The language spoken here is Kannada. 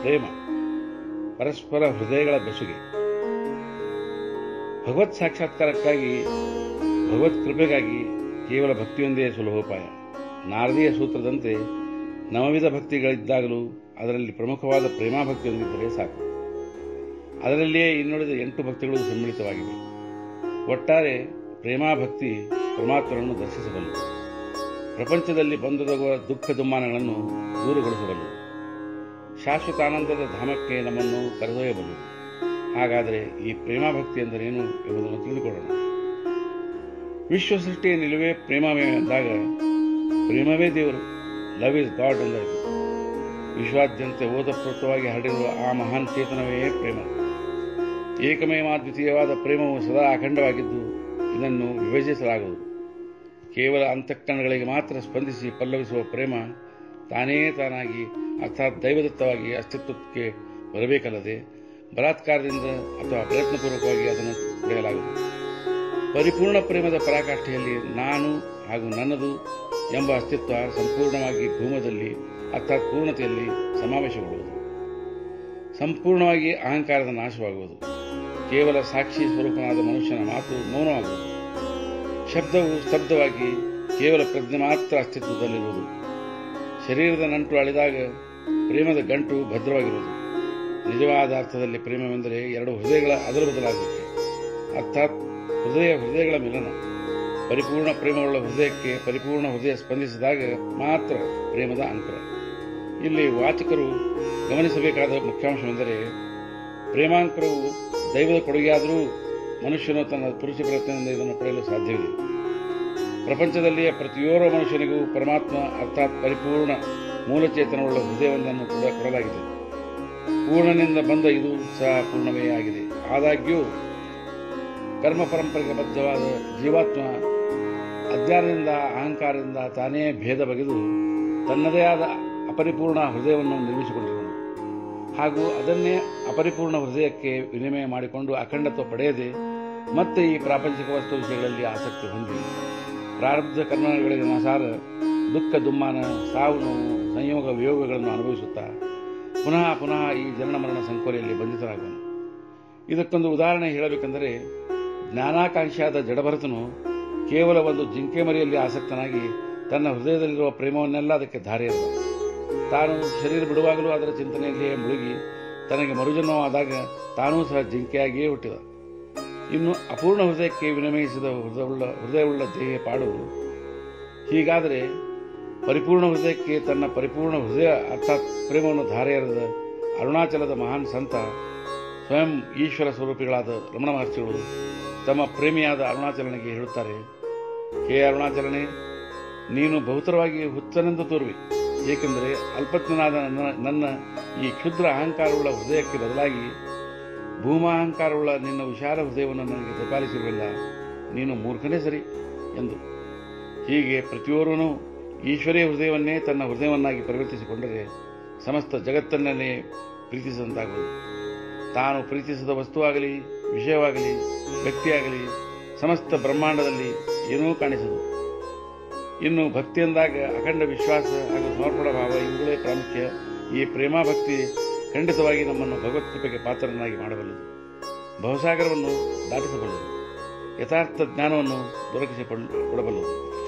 ಪ್ರೇಮ ಪರಸ್ಪರ ಹೃದಯಗಳ ಬೆಸುಗೆ ಭಗವತ್ ಸಾಕ್ಷಾತ್ಕಾರಕ್ಕಾಗಿ ಭಗವತ್ ಕೃಪೆಗಾಗಿ ಕೇವಲ ಭಕ್ತಿಯೊಂದೇ ಸುಲಭೋಪಾಯ ನಾರದೀಯ ಸೂತ್ರದಂತೆ ನವವಿಧ ಭಕ್ತಿಗಳಿದ್ದಾಗಲೂ ಅದರಲ್ಲಿ ಪ್ರಮುಖವಾದ ಪ್ರೇಮಾಭಕ್ತಿಯೊಂದಿದ್ದರೆ ಸಾಕು ಅದರಲ್ಲಿಯೇ ಇನ್ನುಳಿದ ಎಂಟು ಭಕ್ತಿಗಳು ಸಮ್ಮಿಳಿತವಾಗಿವೆ ಒಟ್ಟಾರೆ ಪ್ರೇಮಾಭಕ್ತಿ ಪರಮಾತ್ಮನನ್ನು ದರ್ಶಿಸಬಲ್ಲದು ಪ್ರಪಂಚದಲ್ಲಿ ಬಂದೊದಗುವ ದುಃಖ ದುಮ್ಮಾನಗಳನ್ನು ದೂರಗೊಳಿಸಬಲ್ಲದು ಶಾಶ್ವತಾನಂದದ ಧಾಮಕ್ಕೆ ನಮ್ಮನ್ನು ಕರೆದೊಯ್ಯಬಲ್ಲದು ಹಾಗಾದರೆ ಈ ಪ್ರೇಮಾಭಕ್ತಿ ಎಂದರೇನು ಎಂಬುದನ್ನು ತಿಳಿದುಕೊಳ್ಳೋಣ ವಿಶ್ವ ಸೃಷ್ಟಿಯ ನಿಲುವೇ ಪ್ರೇಮವೇ ಎಂದಾಗ ಪ್ರೇಮವೇ ದೇವರು ಲವ್ ಇಸ್ ಗಾಡ್ ಎಂದಾಯಿತು ವಿಶ್ವಾದ್ಯಂತ ಓತಪ್ರೋತವಾಗಿ ಹರಡಿರುವ ಆ ಮಹಾನ್ ಚೇತನವೇ ಪ್ರೇಮ ಏಕಮೇವಾದ್ವಿತೀಯವಾದ ಪ್ರೇಮವು ಸದಾ ಅಖಂಡವಾಗಿದ್ದು ಇದನ್ನು ವಿಭಜಿಸಲಾಗುವುದು ಕೇವಲ ಅಂತಃಕರಣಗಳಿಗೆ ಮಾತ್ರ ಸ್ಪಂದಿಸಿ ಪಲ್ಲವಿಸುವ ಪ್ರೇಮ ತಾನೇ ತಾನಾಗಿ ಅರ್ಥಾತ್ ದೈವದತ್ತವಾಗಿ ಅಸ್ತಿತ್ವಕ್ಕೆ ಬರಬೇಕಲ್ಲದೆ ಬಲಾತ್ಕಾರದಿಂದ ಅಥವಾ ಪ್ರಯತ್ನಪೂರ್ವಕವಾಗಿ ಅದನ್ನು ಪಡೆಯಲಾಗುವುದು ಪರಿಪೂರ್ಣ ಪ್ರೇಮದ ಪರಾಕಾಷ್ಠೆಯಲ್ಲಿ ನಾನು ಹಾಗೂ ನನ್ನದು ಎಂಬ ಅಸ್ತಿತ್ವ ಸಂಪೂರ್ಣವಾಗಿ ಭೂಮದಲ್ಲಿ ಅರ್ಥಾತ್ ಪೂರ್ಣತೆಯಲ್ಲಿ ಸಮಾವೇಶಗೊಳ್ಳುವುದು ಸಂಪೂರ್ಣವಾಗಿ ಅಹಂಕಾರದ ನಾಶವಾಗುವುದು ಕೇವಲ ಸಾಕ್ಷಿ ಸ್ವರೂಪನಾದ ಮನುಷ್ಯನ ಮಾತು ಮೌನವಾಗುವುದು ಶಬ್ದವು ಸ್ತಬ್ಧವಾಗಿ ಕೇವಲ ಪ್ರಜ್ಞೆ ಮಾತ್ರ ಅಸ್ತಿತ್ವದಲ್ಲಿರುವುದು ಶರೀರದ ನಂಟು ಅಳಿದಾಗ ಪ್ರೇಮದ ಗಂಟು ಭದ್ರವಾಗಿರುವುದು ನಿಜವಾದ ಅರ್ಥದಲ್ಲಿ ಪ್ರೇಮವೆಂದರೆ ಎರಡು ಹೃದಯಗಳ ಅದಲು ಬದಲಾಗುವಿಕೆ ಅರ್ಥಾತ್ ಹೃದಯ ಹೃದಯಗಳ ಮಿಲನ ಪರಿಪೂರ್ಣ ಪ್ರೇಮವುಳ್ಳ ಹೃದಯಕ್ಕೆ ಪರಿಪೂರ್ಣ ಹೃದಯ ಸ್ಪಂದಿಸಿದಾಗ ಮಾತ್ರ ಪ್ರೇಮದ ಅಂಕುರ ಇಲ್ಲಿ ವಾಚಕರು ಗಮನಿಸಬೇಕಾದ ಮುಖ್ಯಾಂಶವೆಂದರೆ ಪ್ರೇಮಾಂಕುರವು ದೈವದ ಕೊಡುಗೆಯಾದರೂ ಮನುಷ್ಯನು ತನ್ನ ಪುರುಷ ಪ್ರಯತ್ನದಿಂದ ಇದನ್ನು ಪಡೆಯಲು ಸಾಧ್ಯವಿದೆ ಪ್ರಪಂಚದಲ್ಲಿಯ ಪ್ರತಿಯೋರ್ವ ಮನುಷ್ಯನಿಗೂ ಪರಮಾತ್ಮ ಅರ್ಥಾತ್ ಪರಿಪೂರ್ಣ ಮೂಲಚೇತನವುಳ್ಳ ಹೃದಯವೊಂದನ್ನು ಕೂಡ ಕೊಡಲಾಗಿದೆ ಪೂರ್ಣನಿಂದ ಬಂದ ಇದು ಸಹ ಪೂರ್ಣವೇ ಆಗಿದೆ ಆದಾಗ್ಯೂ ಕರ್ಮ ಪರಂಪರೆಗೆ ಬದ್ಧವಾದ ಜೀವಾತ್ಮ ಅಜ್ಞಾನದಿಂದ ಅಹಂಕಾರದಿಂದ ತಾನೇ ಭೇದ ಬಗೆದು ತನ್ನದೇ ಆದ ಅಪರಿಪೂರ್ಣ ಹೃದಯವನ್ನು ನಿರ್ಮಿಸಿಕೊಂಡಿರುವನು ಹಾಗೂ ಅದನ್ನೇ ಅಪರಿಪೂರ್ಣ ಹೃದಯಕ್ಕೆ ವಿನಿಮಯ ಮಾಡಿಕೊಂಡು ಅಖಂಡತ್ವ ಪಡೆಯದೆ ಮತ್ತೆ ಈ ಪ್ರಾಪಂಚಿಕ ವಸ್ತು ವಿಷಯಗಳಲ್ಲಿ ಆಸಕ್ತಿ ಹೊಂದಿ ಪ್ರಾರಬ್ಧ ಕರ್ಮಗಳಿಗೆ ಅನುಸಾರ ದುಃಖ ದುಮ್ಮಾನ ಸಾವು ನೋವು ಸಂಯೋಗ ವಿಯೋಗಗಳನ್ನು ಅನುಭವಿಸುತ್ತಾ ಪುನಃ ಪುನಃ ಈ ಜನನ ಮರಣ ಸಂಕೋಲೆಯಲ್ಲಿ ಬಂಧಿತರಾಗುವನು ಇದಕ್ಕೊಂದು ಉದಾಹರಣೆ ಹೇಳಬೇಕೆಂದರೆ ಜ್ಞಾನಾಕಾಂಕ್ಷಿಯಾದ ಜಡಭರತನು ಕೇವಲ ಒಂದು ಜಿಂಕೆ ಮರಿಯಲ್ಲಿ ಆಸಕ್ತನಾಗಿ ತನ್ನ ಹೃದಯದಲ್ಲಿರುವ ಪ್ರೇಮವನ್ನೆಲ್ಲ ಅದಕ್ಕೆ ಧಾರೆ ಎರೆದ. ತಾನು ಶರೀರ ಬಿಡುವಾಗಲೂ ಅದರ ಚಿಂತನೆಯಲ್ಲಿಯೇ ಮುಳುಗಿ ತನಗೆ ಮರುಜನ್ಮವಾದಾಗ ತಾನೂ ಸಹ ಜಿಂಕೆಯಾಗಿಯೇ ಹುಟ್ಟಿದ ಇನ್ನು ಅಪೂರ್ಣ ಹೃದಯಕ್ಕೆ ವಿನಿಮಯಿಸಿದ ಹೃದಯವುಳ್ಳ ಹೃದಯವುಳ್ಳ ದೇಹ ಪಾಡು ಹೀಗಾದರೆ ಪರಿಪೂರ್ಣ ಹೃದಯಕ್ಕೆ ತನ್ನ ಪರಿಪೂರ್ಣ ಹೃದಯ ಅರ್ಥಾತ್ ಪ್ರೇಮವನ್ನು ಧಾರೆ ಎರೆದ ಅರುಣಾಚಲದ ಮಹಾನ್ ಸಂತ ಸ್ವಯಂ ಈಶ್ವರ ಸ್ವರೂಪಿಗಳಾದ ರಮಣ ಮಹರ್ಷಿಗಳು ತಮ್ಮ ಪ್ರೇಮಿಯಾದ ಅರುಣಾಚಲನಿಗೆ ಹೇಳುತ್ತಾರೆ ಹೇ ಅರುಣಾಚಲನೆ ನೀನು ಬಹುತರವಾಗಿ ಹುಚ್ಚನೆಂದು ತೋರುವಿ ಏಕೆಂದರೆ ಅಲ್ಪಜ್ಞನಾದ ನನ್ನ ನನ್ನ ಈ ಕ್ಷುದ್ರ ಅಹಂಕಾರವುಳ್ಳ ಹೃದಯಕ್ಕೆ ಬದಲಾಗಿ ಭೂಮಾಹಂಕಾರವುಳ್ಳ ನಿನ್ನ ವಿಶಾಲ ಹೃದಯವನ್ನು ನನಗೆ ದಪಾಲಿಸಿರುವಿಲ್ಲ ನೀನು ಮೂರ್ಖನೇ ಸರಿ ಎಂದು ಹೀಗೆ ಪ್ರತಿಯೋರ್ವನೂ ಈಶ್ವರೀಯ ಹೃದಯವನ್ನೇ ತನ್ನ ಹೃದಯವನ್ನಾಗಿ ಪರಿವರ್ತಿಸಿಕೊಂಡರೆ ಸಮಸ್ತ ಜಗತ್ತನ್ನೇ ಪ್ರೀತಿಸಿದಂತಾಗುವುದು ತಾನು ಪ್ರೀತಿಸಿದ ವಸ್ತುವಾಗಲಿ ವಿಷಯವಾಗಲಿ ವ್ಯಕ್ತಿಯಾಗಲಿ ಸಮಸ್ತ ಬ್ರಹ್ಮಾಂಡದಲ್ಲಿ ಏನೂ ಕಾಣಿಸದು ಇನ್ನು ಭಕ್ತಿ ಎಂದಾಗ ಅಖಂಡ ವಿಶ್ವಾಸ ಹಾಗೂ ಸಮರ್ಪಣ ಭಾವ ಇವುಗಳೇ ಪ್ರಾಮುಖ್ಯ ಈ ಪ್ರೇಮಾಭಕ್ತಿ ಖಂಡಿತವಾಗಿ ನಮ್ಮನ್ನು ಭಗವತ್ ಕೃಪೆಗೆ ಪಾತ್ರರನ್ನಾಗಿ ಮಾಡಬಲ್ಲದು ಭವಸಾಗರವನ್ನು ದಾಟಿಸಬಲ್ಲದು ಯಥಾರ್ಥ ಜ್ಞಾನವನ್ನು ದೊರಕಿಸಿಕೊಡಬಲ್ಲದು